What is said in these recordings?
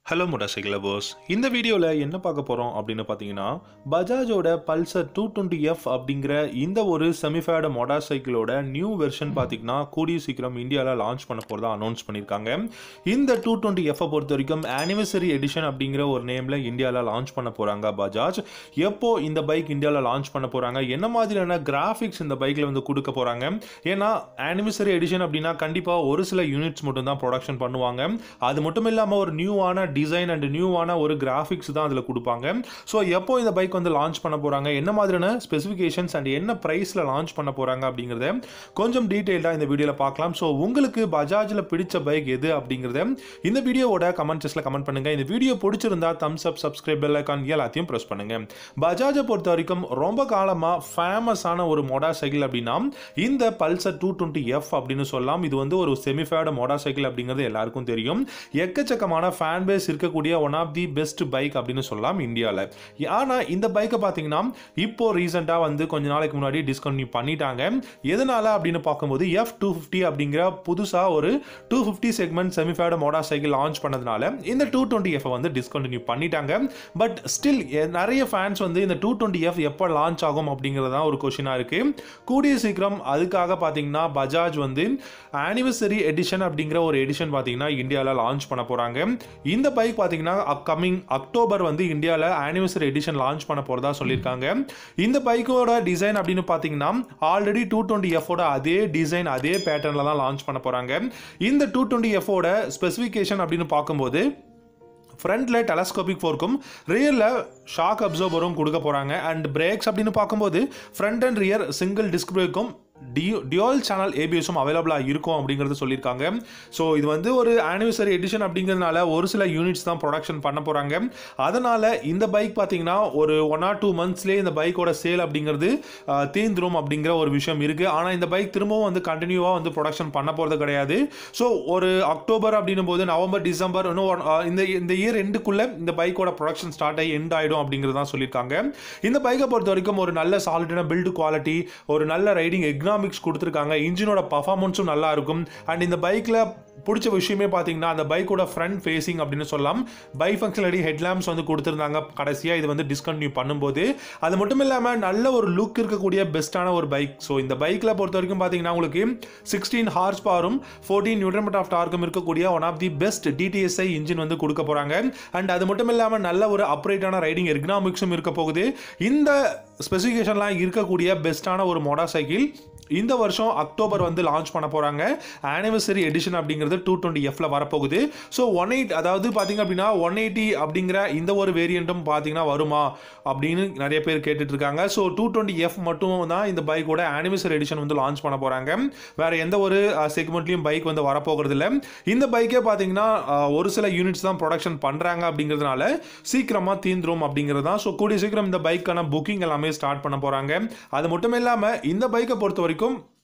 Hello motor lovers இந்த வீடியோவில் என்ன பார்க்க போகிறோம் அப்படின்னு பார்த்தீங்கன்னா பஜாஜோட பல்சர் டூ டுவெண்ட்டி எஃப் அப்படிங்கிற இந்த ஒரு செமிஃபேட மோட்டார் சைக்கிளோட நியூ வெர்ஷன் பார்த்தீங்கன்னா கூடிய சீக்கிரம் இந்தியாவில் லான்ச் பண்ண போகிறதா அனௌன்ஸ் பண்ணியிருக்காங்க இந்த டூ டுவெண்ட்டி எஃப்பை பொறுத்த வரைக்கும் ஆனிவர்சரி எடிஷன் அப்படிங்கிற ஒரு நேமில் இந்தியாவில் லான்ச் பண்ண போகிறாங்க பஜாஜ் எப்போ இந்த பைக் இந்தியாவில் லான்ச் பண்ண போகிறாங்க என்ன மாதிரியான கிராஃபிக்ஸ் இந்த பைக்கில் வந்து கொடுக்க போகிறாங்க ஏன்னா ஆனிவர்சரி எடிஷன் அப்படின்னா கண்டிப்பாக ஒரு சில யூனிட்ஸ் மட்டும் தான் ப்ரொடக்ஷன் பண்ணுவாங்க அது மட்டும் இல்லாமல் ஒரு நியூவான டிசைன் அண்ட் நியூவான ஒரு கிராஃபிக்ஸ் தான் அதில் கொடுப்பாங்க ஸோ எப்போ இந்த பைக் வந்து லான்ச் பண்ண போகிறாங்க என்ன மாதிரியான ஸ்பெசிஃபிகேஷன்ஸ் அண்ட் என்ன ப்ரைஸில் லான்ச் பண்ண போகிறாங்க அப்படிங்கிறத கொஞ்சம் டீட்டெயிலாக இந்த வீடியோவில் பார்க்கலாம் ஸோ உங்களுக்கு பஜாஜில் பிடிச்ச பைக் எது அப்படிங்கிறத இந்த வீடியோவோட கமெண்ட் செக்ஸில் கமெண்ட் பண்ணுங்கள் இந்த வீடியோ பிடிச்சிருந்தா thumbs up subscribe bell icon எல்லாத்தையும் ப்ரெஸ் பண்ணுங்கள் பஜாஜை பொறுத்த வரைக்கும் ரொம்ப காலமாக ஃபேமஸான ஒரு மோட்டார் சைக்கிள் அப்படின்னா இந்த பல்சர் டூ டுவெண்ட்டி எஃப் அப்படின்னு சொல்லலாம் இது வந்து ஒரு செமிஃபேட மோட்டார் சைக்கிள் அப்படிங்கிறது எல்லாருக்கும் தெரியும் எக்கச்சக்கமான ஃபேன் பேஸ் இருக்கக்கூடிய one of the best bike அப்படின்னு சொல்லலாம் இந்தியாவில் ஆனால் இந்த பைக்கை பார்த்தீங்கன்னா இப்போ ரீசெண்டாக வந்து கொஞ்ச நாளைக்கு முன்னாடி டிஸ்கண்டினியூ பண்ணிட்டாங்க எதனால அப்படின்னு பார்க்கும்போது எஃப் டூ ஃபிஃப்டி அப்படிங்கிற புதுசாக ஒரு டூ ஃபிஃப்டி செக்மெண்ட் செமிஃபேட மோட்டார் சைக்கிள் லான்ச் பண்ணதுனால இந்த டூ டுவெண்ட்டி எஃப் வந்து டிஸ்கண்டினியூ பண்ணிட்டாங்க பட் ஸ்டில் நிறைய ஃபேன்ஸ் வந்து இந்த டூ டுவெண்ட்டி எஃப் எப்போ லான்ச் ஆகும் அப்படிங்கிறது தான் ஒரு கொஷினாக இருக்குது கூடிய சீக்கிரம் அதுக்காக பார்த்தீங்கன்னா பஜாஜ் வந்து ஆனிவர்சரி எடிஷன் அப்படிங்கிற ஒரு எடிஷன் பார்த்தீங்கன்னா இந்தியாவில் லான்ச் பண்ண போகிறாங்க இந்த பைக் பார்த்தீங்கன்னா அப்கமிங் அக்டோபர் வந்து இந்தியாவில் ஆனிவர்சரி எடிஷன் லான்ச் பண்ண போகிறதா சொல்லியிருக்காங்க இந்த பைக்கோட டிசைன் அப்படின்னு பார்த்தீங்கன்னா ஆல்ரெடி டூ டுவெண்ட்டி எஃபோட அதே டிசைன் அதே பேட்டர்னில் தான் லான்ச் பண்ண போகிறாங்க இந்த டூ டுவெண்ட்டி எஃபோட ஸ்பெசிஃபிகேஷன் அப்படின்னு பார்க்கும்போது ஃப்ரண்ட்டில் டெலஸ்கோபிக் ஃபோர்க்கும் ரியரில் ஷாக் அப்சர்வரும் கொடுக்க போகிறாங்க அண்ட் பிரேக்ஸ் அப்படின்னு பார்க்கும்போது front and rear single disc பிரேக்கும் டியோ டியோல் சேனல் ஏபிஎஸும் அவைலபிளாக இருக்கும் அப்படிங்கிறது சொல்லியிருக்காங்க ஸோ இது வந்து ஒரு ஆனிவர்சரி எடிஷன் அப்படிங்கிறதுனால ஒரு சில யூனிட்ஸ் தான் ப்ரொடக்ஷன் பண்ண போகிறாங்க அதனால் இந்த பைக் பார்த்தீங்கன்னா ஒரு ஒன் ஆர் டூ மந்த்ஸ்லேயே இந்த பைக்கோட சேல் அப்படிங்கிறது தீந்துரும் அப்படிங்கிற ஒரு விஷயம் இருக்குது ஆனால் இந்த பைக் திரும்பவும் வந்து கண்டினியூவாக வந்து ப்ரொடக்ஷன் பண்ண போகிறது கிடையாது ஸோ ஒரு அக்டோபர் அப்படின்னும் போது நவம்பர் டிசம்பர் இன்னும் one- ஆஹ் இந்த இந்த இயர் எண்டுக்குள்ளே இந்த பைக்கோட ப்ரொடக்ஷன் ஸ்டார்ட் ஆகி எண்ட் ஆகிடும் அப்படிங்கிறது தான் சொல்லியிருக்காங்க இந்த பைக்கை பொறுத்த வரைக்கும் ஒரு நல்ல சாலிடான பில்டு குவாலிட்டி ஒரு நல்ல ரைடிங் எக்னாமிக்ஸ் கொடுத்துருக்காங்க இன்ஜினோட பர்ஃபார்மன்ஸும் நல்லா இருக்கும் அண்ட் இந்த பைக்கில் பிடிச்ச விஷயமே பார்த்தீங்கன்னா அந்த பைக்கோட ஃப்ரண்ட் ஃபேசிங் அப்படின்னு சொல்லலாம் பை ஃபங்க்ஷனலி ஹெட்லாம்ப்ஸ் வந்து கொடுத்துருந்தாங்க கடைசியாக இது வந்து டிஸ்கண்டினியூ பண்ணும்போது அது மட்டும் இல்லாமல் நல்ல ஒரு லுக் இருக்கக்கூடிய பெஸ்ட்டான ஒரு பைக் ஸோ இந்த பைக்கில் பொறுத்த வரைக்கும் பார்த்தீங்கன்னா உங்களுக்கு சிக்ஸ்டீன் ஹார்ஸ் பவரும் ஃபோர்டீன் நியூட்ரன் ஆஃப் டார்க்கும் இருக்கக்கூடிய one of the best DTSi engine வந்து கொடுக்க போகிறாங்க அண்ட் அது மட்டும் இல்லாமல் நல்ல ஒரு அப்ரேட்டான ரைடிங் எர்கனாமிக்ஸும் இருக்க போகுது இந்த ஸ்பெசிஃபிகேஷன்லாம் இருக்கக்கூடிய பெஸ்ட்டான ஒரு மோட்டார் சைக்கிள் இந்த வருஷம் அக்டோபர் வந்து லான்ச் பண்ண போகிறாங்க ஆனிவர்சரி எடிஷன் அப்படிங்கிறது டூ டுவெண்ட்டி எஃப்ல வரப்போகுது ஸோ ஒன் எயிட் அதாவது பார்த்தீங்க அப்படின்னா ஒன் எயிட்டி அப்படிங்கிற இந்த ஒரு வேரியண்ட்டும் பார்த்தீங்கன்னா வருமா அப்படின்னு நிறைய பேர் கேட்டுட்டு இருக்காங்க ஸோ டூ டுவெண்ட்டி எஃப் மட்டும் தான் இந்த பைக்கோட ஆனிவர்சரி எடிஷன் வந்து லான்ச் பண்ண போகிறாங்க வேற எந்த ஒரு செக்மெண்ட்லையும் பைக் வந்து வரப்போகிறது இல்லை இந்த பைக்கே பார்த்தீங்கன்னா அஹ், ஒரு சில யூனிட்ஸ் தான் ப்ரொடக்ஷன் பண்ணுறாங்க அப்படிங்கிறதுனால சீக்கிரமாக தீந்துரும் அப்படிங்கிறது தான் ஸோ கூடிய சீக்கிரம் இந்த பைக்கான புக்கிங் எல்லாமே ஸ்டார்ட் பண்ண போகிறாங்க அது மட்டும் இல்லாமல் இந்த பைக்கை பொறுத்த வரைக்கும்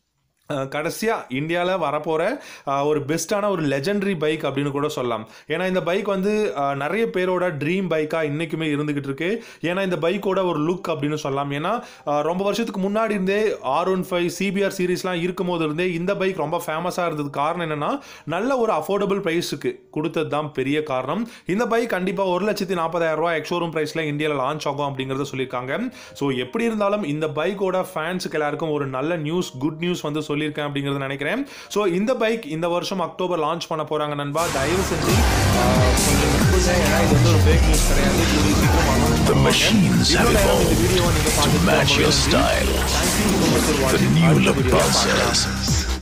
கடைசியாக இந்தியாவில் வரப்போகிற ஒரு பெஸ்ட்டான ஒரு லெஜெண்டரி பைக் அப்படின்னு கூட சொல்லலாம் ஏன்னா இந்த பைக் வந்து அஹ், நிறைய பேரோட ட்ரீம் பைக்காக இன்றைக்குமே இருந்துகிட்டு இருக்கு ஏன்னா இந்த பைக்கோட ஒரு லுக் அப்படின்னு சொல்லலாம் ஏன்னா அஹ், ரொம்ப வருஷத்துக்கு முன்னாடி இருந்தே ஆர் ஒன் ஃபைவ் சிபிஆர் சீரீஸ்லாம் இருக்கும் போது இருந்தே இந்த பைக் ரொம்ப ஃபேமஸாக இருந்தது காரணம் என்னென்னா நல்ல ஒரு அஃபோர்டபுள் ப்ரைஸுக்கு கொடுத்தது தான் பெரிய காரணம் இந்த பைக் கண்டிப்பாக ஒரு லட்சத்தி நாற்பதாயிரம் ரூபாய் எக்ஷோரூம் ப்ரைஸில் இந்தியாவில் லான்ச் ஆகும் அப்படிங்கிறத சொல்லியிருக்காங்க ஸோ எப்படி இருந்தாலும் இந்த பைக்கோட ஃபேன்ஸுக்கு எல்லாருக்கும் ஒரு நல்ல நியூஸ் குட் நியூஸ் வந்து சொல்லியிருக்கேன் அப்படிங்கிறத நினைக்கிறேன் ஸோ இந்த பைக் இந்த வருஷம் அக்டோபர் லான்ச் பண்ண போகிறாங்க நண்பா தயவு செஞ்சு ஆஹ், கொஞ்சம் நம்புங்க ஏன்னா இது வந்து ஒரு ஃபேக் நியூஸ் கிடையாது கூடிய சீக்கிரம் announce The பண்ணுவாங்க. machines have இவ்வளவு நேரம் இந்த evolved வீடியோவை நீங்க to பார்த்துட்டு match your ரொம்பவே நன்றி. style. Thank you so much for The watching. new அடுத்த look வீடியோவில் பார்க்கலாம். process.